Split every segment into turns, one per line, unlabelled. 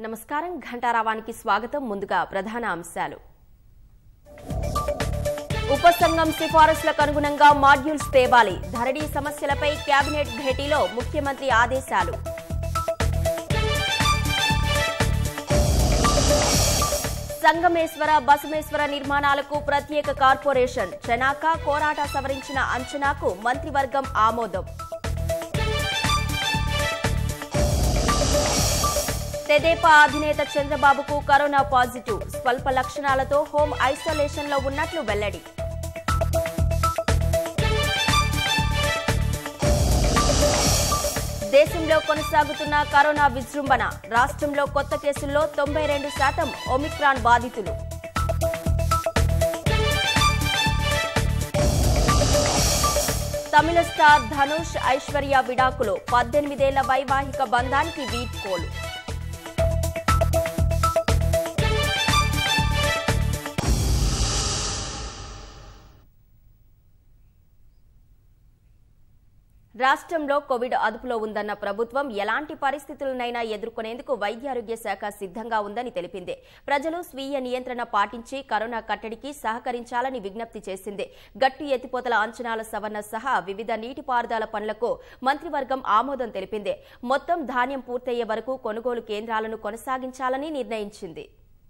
నమస్కారం ఘంటారావానికి స్వాగతం ముందుగా ప్రధాన అంశాలు ఉపసంఘం సిఫారసులకు అనుగుణంగా మాడ్యూల్స్ తేవాలి ధరణి సమస్యలపై కేబినెట్ భేటీలో ముఖ్యమంత్రి ఆదేశాలు సంగమేశ్వర బసమేశ్వర నిర్మాణాలకు ప్రత్యేక కార్పొరేషన్ చెనాక కోరాట సవరించిన అంచనాకు మంత్రివర్గం ఆమోదం తెదేపా అధినేత చంద్రబాబుకు కరోనా పాజిటివ్ స్వల్ప లక్షణాలతో హోం ఐసోలేషన్ లో ఉన్నట్లు వెల్లడి దేశంలో కొనసాగుతున్న కరోనా విజృంభణ రాష్ట్రంలో కొత్త కేసుల్లో తొంభై రెండు శాతం ఒమిక్రాన్ బాధితులు తమిళ స్టార్ ధనుష్ ఐశ్వర్య విడాకులు పద్దెనిమిదేళ్ల వైవాహిక బంధానికి వీడ్కోలు రాష్ట్రంలో కోవిడ్ అదుపులో ఉందన్న ప్రభుత్వం ఎలాంటి పరిస్థితులనైనా ఎదుర్కొనేందుకు వైద్యారోగ్య శాఖ సిద్ధంగా ఉందని తెలిపింది ప్రజలు స్వీయ నియంత్రణ పాటించి కరోనా కట్టడికి సహకరించాలని విజ్ఞప్తి చేసింది గట్టు ఎత్తిపోతల అంచనాల సవరణ సహా వివిధ నీటిపారుదల పనులకు మంత్రివర్గం ఆమోదం తెలిపింది మొత్తం ధాన్యం పూర్తయ్యే వరకు కొనుగోలు కేంద్రాలను కొనసాగించాలని నిర్ణయించింది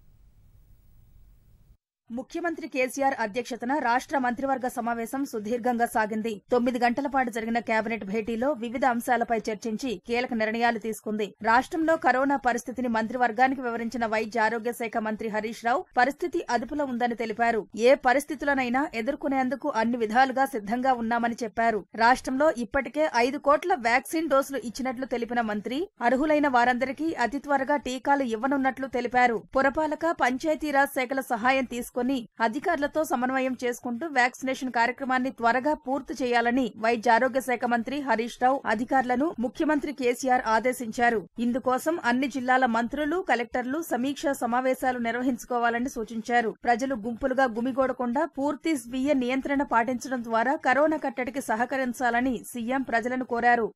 ముఖ్యమంత్రి కేసీఆర్ అధ్యక్షతన రాష్ట్ర మంత్రివర్గ సమావేశం సుదీర్ఘంగా సాగింది తొమ్మిది గంటల పాటు జరిగిన కేబినెట్ భేటీలో వివిధ అంశాలపై చర్చించి కీలక నిర్ణయాలు తీసుకుంది రాష్ట్రంలో కరోనా పరిస్థితిని మంత్రివర్గానికి వివరించిన వైద్య ఆరోగ్య శాఖ మంత్రి హరీష్ రావు పరిస్థితి అదుపులో ఉందని తెలిపారు ఏ పరిస్థితులనైనా ఎదుర్కొనేందుకు అన్ని విధాలుగా సిద్ధంగా ఉన్నామని చెప్పారు రాష్ట్రంలో ఇప్పటికే ఐదు కోట్ల వ్యాక్సిన్ డోసులు ఇచ్చినట్లు తెలిపిన మంత్రి అర్హులైన వారందరికీ అతి త్వరగా టీకాలు ఇవ్వనున్నట్లు తెలిపారు పురపాలక పంచాయతీరాజ్ శాఖల సహాయం తీసుకుని అధికారులతో సమన్వయం చేసుకుంటూ వ్యాక్సినేషన్ కార్యక్రమాన్ని త్వరగా పూర్తి చేయాలని వైద్య ఆరోగ్య శాఖ మంత్రి హరీష్ రావు అధికారులను ముఖ్యమంత్రి కేసీఆర్ ఆదేశించారు ఇందుకోసం అన్ని జిల్లాల మంత్రులు కలెక్టర్లు సమీక్షా సమావేశాలు నిర్వహించుకోవాలని సూచించారు ప్రజలు గుంపులుగా గుమిగూడకుండా పూర్తి స్వీయ నియంత్రణ పాటించడం ద్వారా కరోనా కట్టడికి సహకరించాలని సీఎం ప్రజలను కోరారు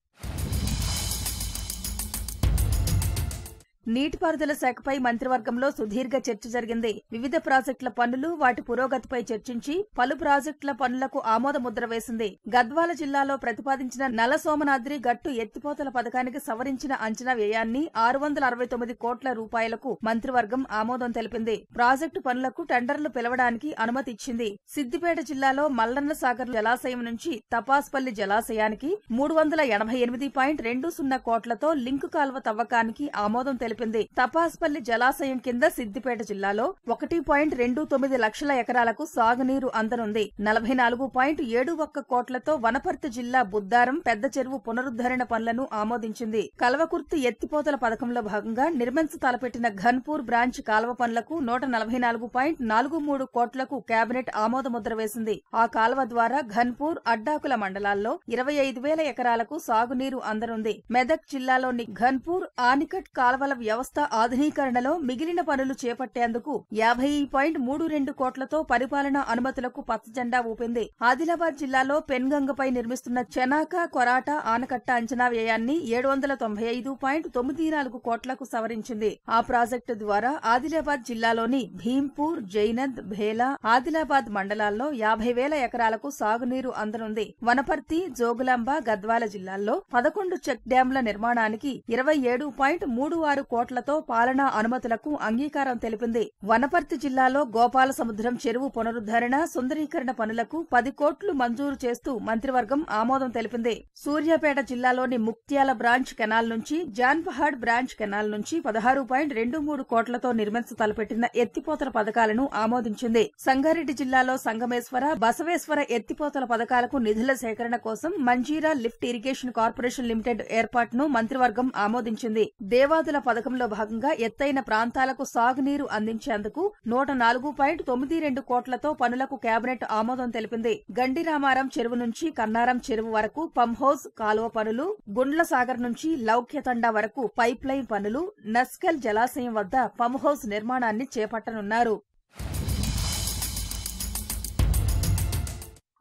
నీటిపారుదల శాఖపై మంత్రివర్గంలో సుదీర్ఘ చర్చ జరిగింది వివిధ ప్రాజెక్టుల పనులు వాటి పురోగతిపై చర్చించి పలు ప్రాజెక్టుల పనులకు ఆమోద ముద్ర వేసింది గద్వాల జిల్లాలో ప్రతిపాదించిన నల సోమనాద్రి గట్టు ఎత్తిపోతల పథకానికి సవరించిన అంచనా వ్యయాన్ని ఆరు వందల అరవై తొమ్మిది కోట్ల రూపాయలకు మంత్రివర్గం ఆమోదం తెలిపింది ప్రాజెక్టు పనులకు టెండర్లు పిలవడానికి అనుమతి ఇచ్చింది సిద్దిపేట జిల్లాలో మల్లన్న సాగర్ జలాశయం నుంచి తపాస్పల్లి జలాశయానికి మూడు వందల ఎనభై ఎనిమిది పాయింట్ రెండు సున్నా కోట్లతో లింకు కాల్వ తవ్వకానికి ఆమోదం తెలిపింది తపాస్పల్లి జలాశయం కింద సిద్దిపేట జిల్లాలో ఒకటి పాయింట్ రెండు తొమ్మిది లక్షల ఎకరాలకు సాగునీరు అందనుంది నలభై నాలుగు పాయింట్ ఏడు ఒక్క కోట్లతో వనపర్తి జిల్లా బుద్దారం పెద్ద చెరువు పునరుద్దరణ పనులను ఆమోదించింది కల్వకుర్తి ఎత్తిపోతల పథకంలో భాగంగా నిర్మించ తలపెట్టిన ఘన్పూర్ బ్రాంచ్ కాల్వ పనులకు నూట నలభై నాలుగు పాయింట్ నాలుగు మూడు కోట్లకు కేబినెట్ ఆమోద ముద్ర వేసింది ఆ కాల్వ ద్వారా ఘన్పూర్ అడ్డాకుల మండలాల్లో ఇరవై ఐదు వేల ఎకరాలకు సాగునీరు అందనుంది మెదక్ జిల్లాలోని ఘన్పూర్ ఆనికట్ కాల్వల వ్యవస్థ ఆధునీకరణలో మిగిలిన పనులు చేపట్టేందుకు యాభై పాయింట్ మూడు రెండు కోట్లతో పరిపాలనా అనుమతులకు పచ్చజెండా ఊపింది ఆదిలాబాద్ జిల్లాలో పెన్గంగపై నిర్మిస్తున్న చెనాక కొరాట ఆనకట్ట అంచనా వ్యయాన్ని ఏడు వందల తొంభై ఐదు పాయింట్ తొమ్మిది నాలుగు కోట్లకు సవరించింది ఆ ప్రాజెక్టు ద్వారా ఆదిలాబాద్ జిల్లాలోని భీంపూర్ జైనద్ భేలా ఆదిలాబాద్ మండలాల్లో యాభై వేల ఎకరాలకు సాగునీరు అందనుంది వనపర్తి జోగులాంబ గద్వాల జిల్లాల్లో పదకొండు చెక్ డ్యాంల నిర్మాణానికి ఇరవై ఏడు పాయింట్ మూడు ఆరు కోట్లతో పాలనా అనుమతులకు అంగీకారం తెలిపింది వనపర్తి జిల్లాలో గోపాల సముద్రం చెరువు పునరుద్దరణ సుందరీకరణ పనులకు పది కోట్లు మంజూరు చేస్తూ మంత్రివర్గం ఆమోదం తెలిపింది సూర్యాపేట జిల్లాలోని ముక్త్యాల బ్రాంచ్ కెనాల్ నుంచి జాన్పహాడ్ బ్రాంచ్ కెనాల్ నుంచి పదహారు పాయింట్ రెండు మూడు కోట్లతో నిర్మించ తలపెట్టిన ఎత్తిపోతల పథకాలను ఆమోదించింది సంగారెడ్డి జిల్లాలో సంగమేశ్వర బసవేశ్వర ఎత్తిపోతల పథకాలకు నిధుల సేకరణ కోసం Manjira lift irrigation corporation limited ఏర్పాటును మంత్రివర్గం ఆమోదించింది దేవాదుల పథకంలో భాగంగా ఎత్తైన ప్రాంతాలకు సాగునీరు అందించేందుకు నూట నాలుగు పాయింట్ తొమ్మిది రెండు కోట్లతో పనులకు కేబినెట్ ఆమోదం తెలిపింది గండిరామారం చెరువు నుంచి కన్నారం చెరువు వరకు పంప్ హౌస్ కాలువ పనులు గుండ్ల సాగర్ నుంచి లౌక్యతండా వరకు పైప్ లైన్ పనులు నస్కల్ జలాశయం వద్ద పంప్ హౌస్ నిర్మాణాన్ని చేపట్టనున్నారు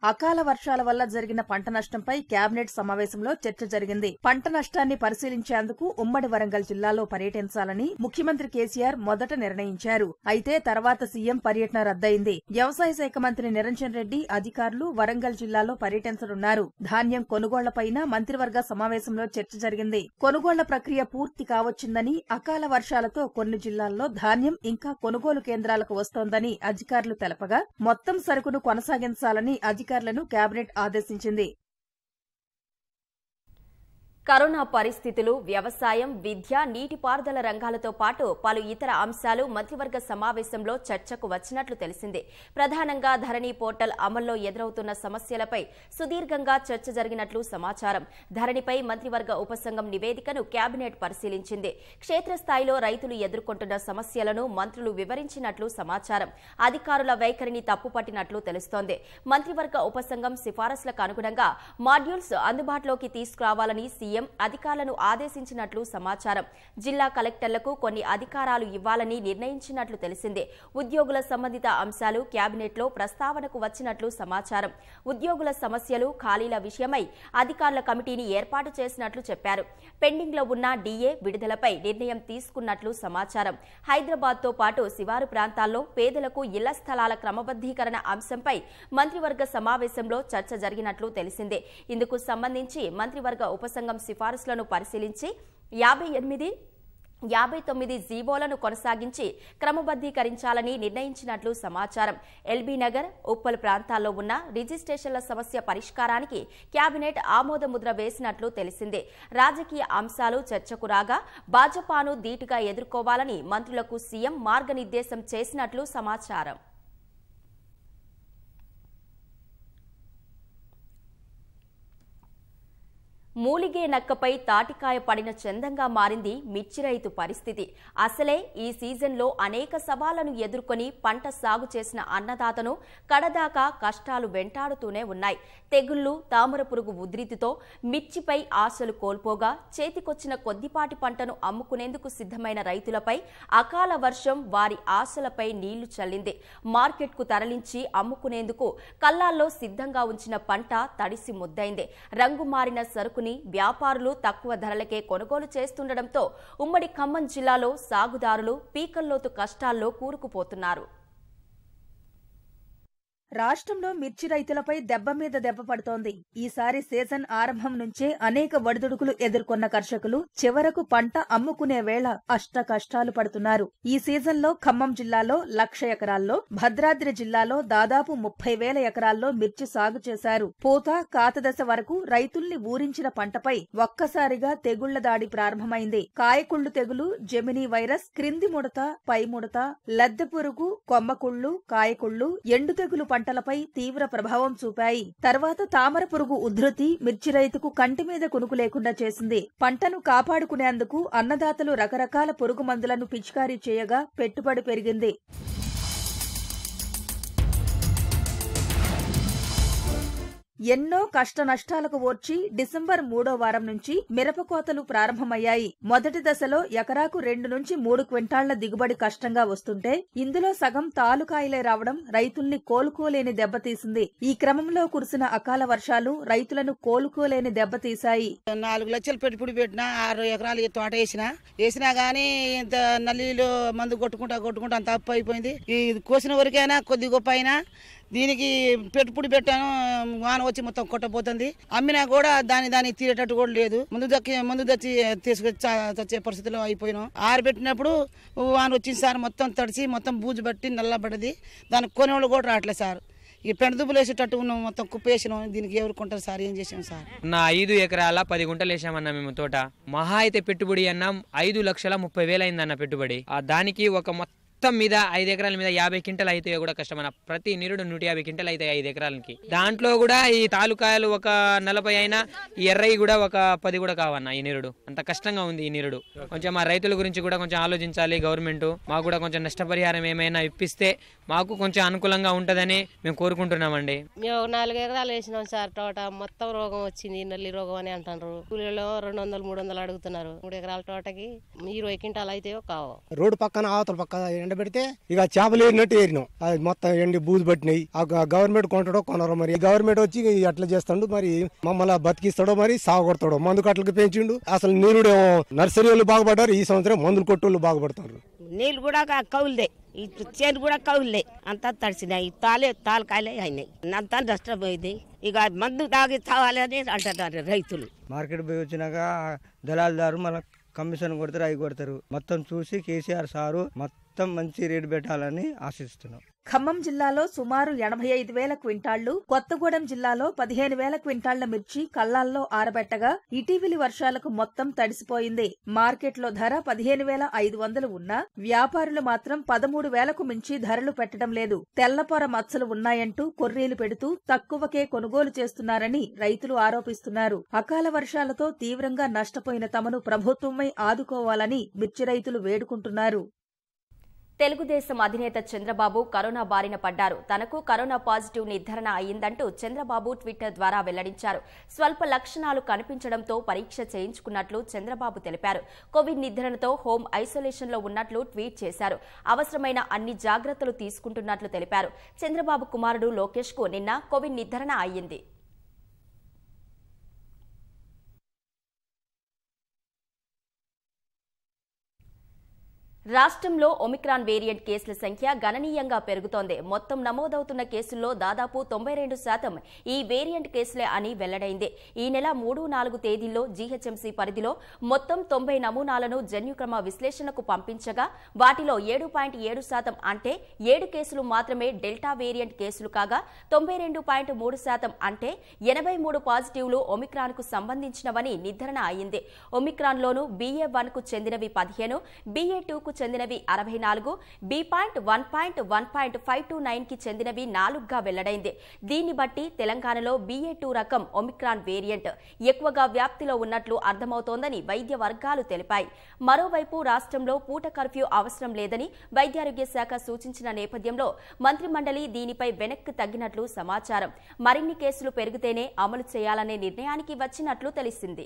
అకాల వర్షాల వల్ల జరిగిన పంట నష్టంపై కేబినెట్ సమావేశంలో చర్చ జరిగింది పంట నష్టాన్ని పరిశీలించేందుకు ఉమ్మడి వరంగల్ జిల్లాలో పర్యటించాలని ముఖ్యమంత్రి కేసీఆర్ మొదట నిర్ణయించారు అయితే తర్వాత సీఎం పర్యటన రద్దయింది వ్యవసాయ శాఖ మంత్రి నిరంజన్ రెడ్డి అధికారులు వరంగల్ జిల్లాలో పర్యటించనున్నారు ధాన్యం కొనుగోళ్లపైన మంత్రివర్గ సమావేశంలో చర్చ జరిగింది కొనుగోళ్ల ప్రక్రియ పూర్తి కావచ్చిందని అకాల వర్షాలతో కొన్ని జిల్లాల్లో ధాన్యం ఇంకా కొనుగోలు కేంద్రాలకు వస్తోందని అధికారులు తెలపగా మొత్తం సరుకును కొనసాగించాలని అధికారులను కేబినెట్ ఆదేశించింది
కరోనా పరిస్థితులు వ్యవసాయం విద్య నీటిపారుదల రంగాలతో పాటు పలు ఇతర అంశాలు మంత్రివర్గ సమావేశంలో చర్చకు వచ్చినట్లు తెలిసింది ప్రధానంగా ధరణి పోర్టల్ అమల్లో ఎదురవుతున్న సమస్యలపై సుదీర్ఘంగా చర్చ జరిగినట్లు సమాచారం ధరణిపై మంత్రివర్గ ఉపసంఘం నివేదికను కేబినెట్ పరిశీలించింది క్షేత్రస్థాయిలో రైతులు ఎదుర్కొంటున్న సమస్యలను మంత్రులు వివరించినట్లు సమాచారం అధికారుల వైఖరిని తప్పుపట్టినట్లు తెలుస్తోంది మంత్రివర్గ ఉపసంఘం సిఫారసులకు అనుగుణంగా మాడ్యూల్స్ అందుబాటులోకి తీసుకురావాలని సీఎం అధికారులను ఆదేశించినట్లు సమాచారం జిల్లా కలెక్టర్లకు కొన్ని అధికారాలు ఇవ్వాలని నిర్ణయించినట్లు తెలిసింది ఉద్యోగుల సంబంధిత అంశాలు కేబినెట్లో ప్రస్తావనకు వచ్చినట్లు సమాచారం ఉద్యోగుల సమస్యలు ఖాళీల విషయమై అధికారుల కమిటీని ఏర్పాటు చేసినట్లు చెప్పారు పెండింగ్లో ఉన్న డీఏ విడుదలపై నిర్ణయం తీసుకున్నట్లు సమాచారం హైదరాబాద్తో పాటు శివారు ప్రాంతాల్లో పేదలకు ఇళ్ల స్థలాల క్రమబద్దీకరణ అంశంపై మంత్రివర్గ సమావేశంలో చర్చ జరిగినట్లు తెలిసిందే ఇందుకు సంబంధించి మంత్రివర్గ ఉపసంఘం సిఫారసులను పరిశీలించి యాభై ఎనిమిది యాభై తొమ్మిది జీవోలను కొనసాగించి క్రమబద్దీకరించాలని నిర్ణయించినట్లు సమాచారం ఎల్బీ నగర్ ఉప్పల్ ప్రాంతాల్లో ఉన్న రిజిస్ట్రేషన్ల సమస్య పరిష్కారానికి కేబినెట్ ఆమోదముద్ర వేసినట్లు తెలిసిందే రాజకీయ అంశాలు చర్చకు రాగా భాజపాను ధీటుగా ఎదుర్కోవాలని మంత్రులకు సీఎం మార్గనిర్దేశం చేసినట్లు సమాచారం మూలిగే నక్కపై తాటికాయ పడిన చందంగా మారింది మిర్చి రైతు పరిస్థితి అసలే ఈ సీజన్లో అనేక సవాళ్లను ఎదుర్కొని పంట సాగు చేసిన అన్నదాతను కడదాకా కష్టాలు వెంటాడుతూనే ఉన్నాయి తెగుళ్లు తామర పురుగు ఉధృతితో మిర్చిపై ఆశలు కోల్పోగా చేతికొచ్చిన కొద్దిపాటి పంటను అమ్ముకునేందుకు సిద్ధమైన రైతులపై అకాల వర్షం వారి ఆశలపై నీళ్లు చల్లింది మార్కెట్కు తరలించి అమ్ముకునేందుకు కల్లాల్లో సిద్ధంగా ఉంచిన పంట తడిసి ముద్దైంది రంగు మారిన సరుకుని వ్యాపారులు తక్కువ ధరలకే కొనుగోలు చేస్తుండటంతో ఉమ్మడి ఖమ్మం జిల్లాలో సాగుదారులు పీకల్లోతు కష్టాల్లో కూరుకుపోతున్నారు
రాష్ట్రంలో మిర్చి రైతులపై దెబ్బ మీద దెబ్బ పడుతోంది ఈసారి సీజన్ ఆరంభం నుంచే అనేక వడిదుడుకులు ఎదుర్కొన్న కర్షకులు చివరకు పంట అమ్ముకునే వేళ అష్ట కష్టాలు పడుతున్నారు ఈ సీజన్లో ఖమ్మం జిల్లాలో లక్ష ఎకరాల్లో భద్రాద్రి జిల్లాలో దాదాపు ముప్పై వేల ఎకరాల్లో మిర్చి సాగు చేశారు పూత కాతదశ వరకు రైతుల్ని ఊరించిన పంటపై ఒక్కసారిగా తెగుళ్ల దాడి ప్రారంభమైంది కాయకుళ్ళు తెగులు జెమినీ వైరస్ క్రింది ముడత పై ముడత లద్దె పురుగు కొమ్మకుళ్ళు కాయకుళ్ళు ఎండు తెగులు పంటలపై తీవ్ర ప్రభావం చూపాయి తర్వాత తామర పురుగు ఉధృతి మిర్చి రైతుకు కంటి మీద కునుకు లేకుండా చేసింది పంటను కాపాడుకునేందుకు అన్నదాతలు రకరకాల పురుగు మందులను పిచికారీ చేయగా పెట్టుబడి పెరిగింది ఎన్నో కష్ట నష్టాలకు ఓర్చి డిసెంబర్ మూడో వారం నుంచి మిరప కోతలు ప్రారంభమయ్యాయి మొదటి దశలో ఎకరాకు రెండు నుంచి మూడు క్వింటాళ్ల దిగుబడి కష్టంగా వస్తుంటే ఇందులో సగం తాలుకాయలే రావడం రైతుల్ని కోలుకోలేని దెబ్బతీసింది ఈ క్రమంలో కురిసిన అకాల వర్షాలు రైతులను కోలుకోలేని దెబ్బతీశాయి
నాలుగు లక్షలు పెట్టుబడి పెట్టినా ఆరు ఎకరాలు ఈ తోట వేసిన వేసినా గానీ ఇంత నల్లీలు మందు కొట్టుకుంటా కొట్టుకుంటా అంత అప్పు అయిపోయింది ఈ కోసిన వరకైనా కొద్ది గొప్ప అయినా దీనికి పెట్టుబడి పెట్టాను వాన వచ్చి మొత్తం కొట్టబోతుంది అమ్మినా కూడా దాని దాన్ని తీరేటట్టు కూడా లేదు ముందు దక్కి ముందు తెచ్చి తీసుకొచ్చి వచ్చే పరిస్థితిలో అయిపోయినాం ఆరబెట్టినప్పుడు వాన వచ్చింది సార్ మొత్తం తడిసి మొత్తం బూజు పట్టి నల్లబడ్డది దానికి కొనేవాళ్ళు కూడా రావట్లేదు సార్ ఈ పెండదుబ్బులు వేసేటట్టు ఉన్నాం మొత్తం కుప్ప వేసినాం దీనికి ఎవరు కొంటారు సార్ ఏం చేసాం సార్
నా ఐదు ఎకరాల పది గుంటలు వేసామన్నా మేము తోట మహా అయితే పెట్టుబడి అన్న ఐదు లక్షల ముప్పై వేలు అయిందన్న పెట్టుబడి ఆ దానికి ఒక మొత్తం మీద ఐదు ఎకరాల మీద యాభై క్వింటలు అయితే కూడా కష్టమన్న ప్రతి నిరుడు నూట యాభై క్వింటలు అయితే ఐదు ఎకరాలకి దాంట్లో కూడా ఈ తాలూకాయలు ఒక నలభై అయినా ఈ ఎర్రయి కూడా ఒక పది కూడా కావన్న ఈ నిరుడు అంత కష్టంగా ఉంది ఈ నిరుడు కొంచెం మా రైతుల గురించి కూడా కొంచెం ఆలోచించాలి గవర్నమెంట్ మాకు కూడా కొంచెం నష్టపరిహారం ఏమైనా ఇప్పిస్తే మాకు కొంచెం అనుకూలంగా ఉంటుందని మేము కోరుకుంటున్నామండి
మేము ఒక నాలుగు ఎకరాలు వేసినాం సార్ తోట మొత్తం రోగం వచ్చింది నల్లి రోగం అని అంటారు కూలీలో రెండు వందలు మూడు వందలు అడుగుతున్నారు మూడు ఎకరాల తోటకి ఇరవై క్వింటాలు అయితే కావు
రోడ్డు పక్కన అవతల పక్క ఎండ ఎండబెడితే ఇక చేపలు ఏరినట్టు ఏరినాం అది మొత్తం ఎండి బూజు పట్టినాయి ఆ గ- గవర్నమెంట్ కొంటాడో కొనరో మరి గవర్నమెంట్ వచ్చి ఎట్లా చేస్తాడు మరి మమ్మల్ని బతికిస్తాడో మరి సాగొడతాడో మందు కట్టలకు పెంచిండు అసలు నీరుడేమో నర్సరీ వాళ్ళు బాగుపడ్డారు ఈ సంవత్సరం మందులు కొట్టోళ్ళు బాగుపడతారు
నీళ్ళు కూడా కా- కౌలుదే ఈ చేను కూడా కౌలులే అంతా తడిసినాయి తాలే తాలకాయలే అయినాయి అంతా నష్టపోయింది ఇక మందు తాగి తాగాలని అంటున్నారు రైతులు
మార్కెట్ పోయి వచ్చినాక దళాలదారు మన కమిషన్ కొడతారు అవి కొడతారు మొత్తం చూసి కేసీఆర్ సారు మొత్తం మంచి రేటు పెట్టాలని ఆశిస్తున్నాం
ఖమ్మం జిల్లాలో సుమారు ఎనభై ఐదు వేల క్వింటాళ్లు కొత్తగూడెం జిల్లాలో పదిహేను వేల క్వింటాళ్ల మిర్చి కల్లాల్లో ఆరబెట్టగా ఇటీవలి వర్షాలకు మొత్తం తడిసిపోయింది మార్కెట్లో ధర పదిహేను వేల ఐదు వందలు ఉన్నా వ్యాపారులు మాత్రం పదమూడు వేలకు మించి ధరలు పెట్టడం లేదు తెల్లపొర మచ్చలు ఉన్నాయంటూ కొర్రీలు పెడుతూ తక్కువకే కొనుగోలు చేస్తున్నారని రైతులు ఆరోపిస్తున్నారు అకాల వర్షాలతో తీవ్రంగా నష్టపోయిన తమను ప్రభుత్వమై ఆదుకోవాలని మిర్చి రైతులు వేడుకుంటున్నారు
తెలుగుదేశం అధినేత చంద్రబాబు కరోనా బారిన పడ్డారు తనకు కరోనా పాజిటివ్ నిర్ధారణ అయిందంటూ చంద్రబాబు ట్విట్టర్ ద్వారా వెల్లడించారు స్వల్ప లక్షణాలు కనిపించడంతో పరీక్ష చేయించుకున్నట్లు చంద్రబాబు తెలిపారు కోవిడ్ నిర్ధారణతో హోం ఐసోలేషన్లో ఉన్నట్లు ట్వీట్ చేశారు అవసరమైన అన్ని జాగ్రత్తలు తీసుకుంటున్నట్లు తెలిపారు చంద్రబాబు కుమారుడు లోకేష్ కు నిన్న కోవిడ్ నిర్ధారణ అయ్యింది రాష్ట్రంలో ఒమిక్రాన్ వేరియంట్ కేసుల సంఖ్య గణనీయంగా పెరుగుతోంది మొత్తం నమోదవుతున్న కేసుల్లో దాదాపు తొంభై రెండు శాతం ఈ వేరియంట్ కేసులే అని వెల్లడైంది ఈ నెల మూడు నాలుగు తేదీల్లో జీహెచ్ఎంసీ పరిధిలో మొత్తం తొంభై నమూనాలను జన్యుక్రమ విశ్లేషణకు పంపించగా వాటిలో ఏడు పాయింట్ ఏడు శాతం అంటే ఏడు కేసులు మాత్రమే డెల్టా వేరియంట్ కేసులు కాగా తొంభై రెండు పాయింట్ మూడు శాతం అంటే ఎనభై మూడు పాజిటివ్లు ఒమిక్రాన్ కు సంబంధించినవని నిర్ధారణ అయింది ఒమిక్రాన్లోనూ బీఏ వన్ కు చెందినవి పదిహేను బీఏ టూ కు చెందినవి అరవై నాలుగు B point one point one point five two nine కి చెందినవి నాలుగుగా వెల్లడైంది దీన్ని బట్టి తెలంగాణలో బీఏ టూ రకం ఒమిక్రాన్ వేరియంట్ ఎక్కువగా వ్యాప్తిలో ఉన్నట్లు అర్థమవుతోందని వైద్య వర్గాలు తెలిపాయి మరోవైపు రాష్ట్రంలో పూట కర్ఫ్యూ అవసరం లేదని వైద్యారోగ్య శాఖ సూచించిన నేపథ్యంలో మంత్రిమండలి దీనిపై వెనక్కి తగ్గినట్లు సమాచారం మరిన్ని కేసులు పెరిగితేనే అమలు చేయాలనే నిర్ణయానికి వచ్చినట్లు తెలిసింది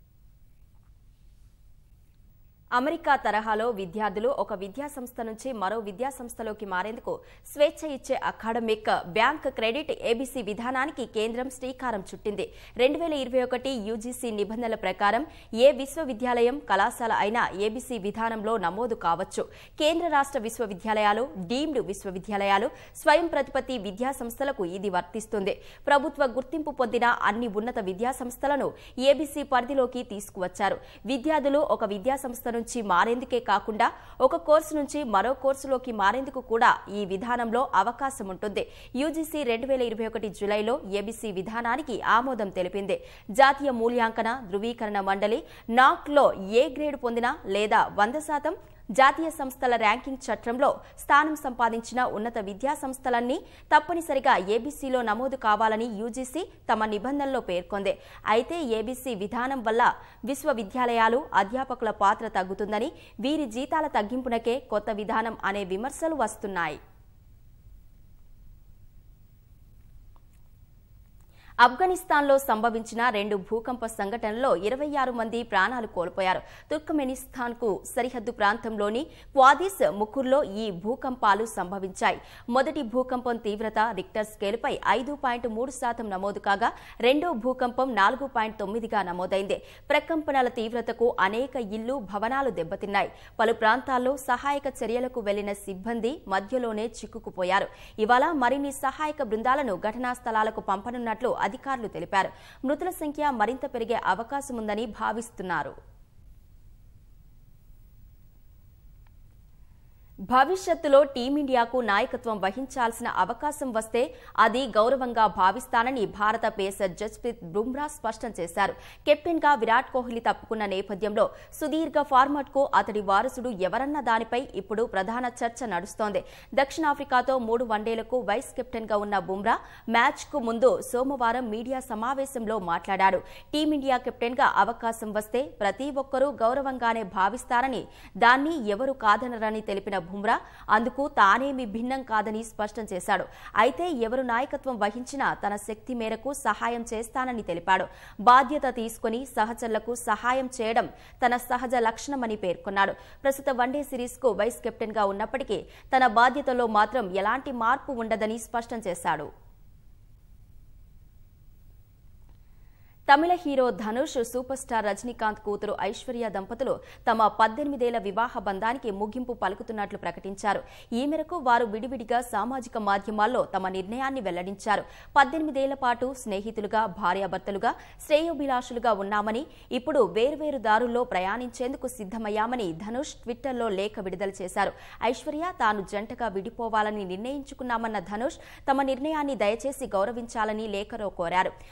అమెరికా తరహాలో విద్యార్థులు ఒక విద్యా సంస్థ నుంచి మరో విద్యా సంస్థలోకి మారేందుకు స్వేచ్ఛ ఇచ్చే అకాడమిక్ బ్యాంక్ క్రెడిట్ ఏబీసీ విధానానికి కేంద్రం శ్రీకారం చుట్టింది రెండు వేల ఇరవై ఒకటి యూజీసీ నిబంధనల ప్రకారం ఏ విశ్వవిద్యాలయం కళాశాల అయినా ఏబీసీ విధానంలో నమోదు కావచ్చు కేంద్ర రాష్ట్ర విశ్వవిద్యాలయాలు డీమ్డ్ విశ్వవిద్యాలయాలు స్వయం ప్రతిపత్తి విద్యా సంస్థలకు ఇది వర్తిస్తుంది ప్రభుత్వ గుర్తింపు పొందిన అన్ని ఉన్నత విద్యా సంస్థలను ఏబీసీ పరిధిలోకి తీసుకువచ్చారు విద్యార్థులు ఒక విద్యా సంస్థ నుంచి మారేందుకే కాకుండా ఒక కోర్సు నుంచి మరో కోర్సులోకి మారేందుకు కూడా ఈ విధానంలో అవకాశం ఉంటుంది యూజీసీ రెండు వేల ఇరవై ఒకటి జులైలో ఏబీసీ విధానానికి ఆమోదం తెలిపింది జాతీయ మూల్యాంకన ధృవీకరణ మండలి నాక్లో ఏ గ్రేడ్ పొందిన లేదా వంద శాతం జాతీయ సంస్థల ర్యాంకింగ్ చట్రంలో స్థానం సంపాదించిన ఉన్నత విద్యా సంస్థలన్నీ తప్పనిసరిగా ఏబీసీలో నమోదు కావాలని యూజీసీ తమ నిబంధనలో పేర్కొంది అయితే ఏబీసీ విధానం వల్ల విశ్వవిద్యాలయాలు అధ్యాపకుల పాత్ర తగ్గుతుందని వీరి జీతాల తగ్గింపునకే కొత్త విధానం అనే విమర్శలు వస్తున్నాయి ఆఫ్ఘనిస్తాన్లో సంభవించిన రెండు భూకంప సంఘటనల్లో ఇరవై ఆరు మంది ప్రాణాలు కోల్పోయారు తుర్కమెనిస్తాన్కు సరిహద్దు ప్రాంతంలోని క్వాదిస్ ముకుర్లో ఈ భూకంపాలు సంభవించాయి మొదటి భూకంపం తీవ్రత రిక్టర్ స్కేలుపై ఐదు పాయింట్ మూడు శాతం నమోదు కాగా రెండో భూకంపం నాలుగు పాయింట్ తొమ్మిదిగా నమోదైంది ప్రకంపనల తీవ్రతకు అనేక ఇళ్లు భవనాలు దెబ్బతిన్నాయి పలు ప్రాంతాల్లో సహాయక చర్యలకు వెళ్లిన సిబ్బంది మధ్యలోనే చిక్కుకుపోయారు ఇవాళ మరిన్ని సహాయక బృందాలను ఘటనా స్థలాలకు పంపనున్నట్లు అధికారులు తెలిపారు మృతుల సంఖ్య మరింత పెరిగే అవకాశం ఉందని భావిస్తున్నారు భవిష్యత్తులో టీమిండియాకు నాయకత్వం వహించాల్సిన అవకాశం వస్తే అది గౌరవంగా భావిస్తానని భారత పేసర్ జస్ప్రీత్ బుమ్రా స్పష్టం చేశారు కెప్టెన్ గా విరాట్ కోహ్లీ తప్పుకున్న నేపథ్యంలో సుదీర్ఘ ఫార్మాట్ కు అతడి వారసుడు ఎవరన్న దానిపై ఇప్పుడు ప్రధాన చర్చ నడుస్తోంది దక్షిణాఫ్రికాతో మూడు వన్డేలకు వైస్ కెప్టెన్ గా ఉన్న బుమ్రా మ్యాచ్ కు ముందు సోమవారం మీడియా సమావేశంలో మాట్లాడాడు టీమిండియా కెప్టెన్ గా అవకాశం వస్తే ప్రతి ఒక్కరూ గౌరవంగానే భావిస్తారని దాన్ని ఎవరు కాదనరని తెలిపిన బుమ్రా అందుకు తానేమి భిన్నం కాదని స్పష్టం చేశాడు అయితే ఎవరు నాయకత్వం వహించినా తన శక్తి మేరకు సహాయం చేస్తానని తెలిపాడు బాధ్యత తీసుకుని సహచరులకు సహాయం చేయడం తన సహజ లక్షణమని పేర్కొన్నాడు ప్రస్తుత వన్డే సిరీస్ కు వైస్ కెప్టెన్ గా ఉన్నప్పటికీ తన బాధ్యతలో మాత్రం ఎలాంటి మార్పు ఉండదని స్పష్టం చేశాడు Tamil hero Dhanush super star Rajinikanth కూతురు ఐశ్వర్య దంపతులు తమ పద్దెనిమిదేళ్ల వివాహ బంధానికి ముగింపు పలుకుతున్నట్లు ప్రకటించారు ఈ మేరకు వారు విడివిడిగా సామాజిక మాధ్యమాల్లో తమ నిర్ణయాన్ని వెల్లడించారు పద్దెనిమిదేళ్ల పాటు స్నేహితులుగా భార్యాభర్తలుగా శ్రేయోభిలాషులుగా ఉన్నామని ఇప్పుడు వేర్వేరు దారుల్లో ప్రయాణించేందుకు సిద్దమయ్యామని ధనుష్ ట్విట్టర్లో లేఖ విడుదల చేశారు ఐశ్వర్య తాను జంటగా విడిపోవాలని నిర్ణయించుకున్నామన్న ధనుష్ తమ నిర్ణయాన్ని దయచేసి గౌరవించాలని లేఖలో కోరారు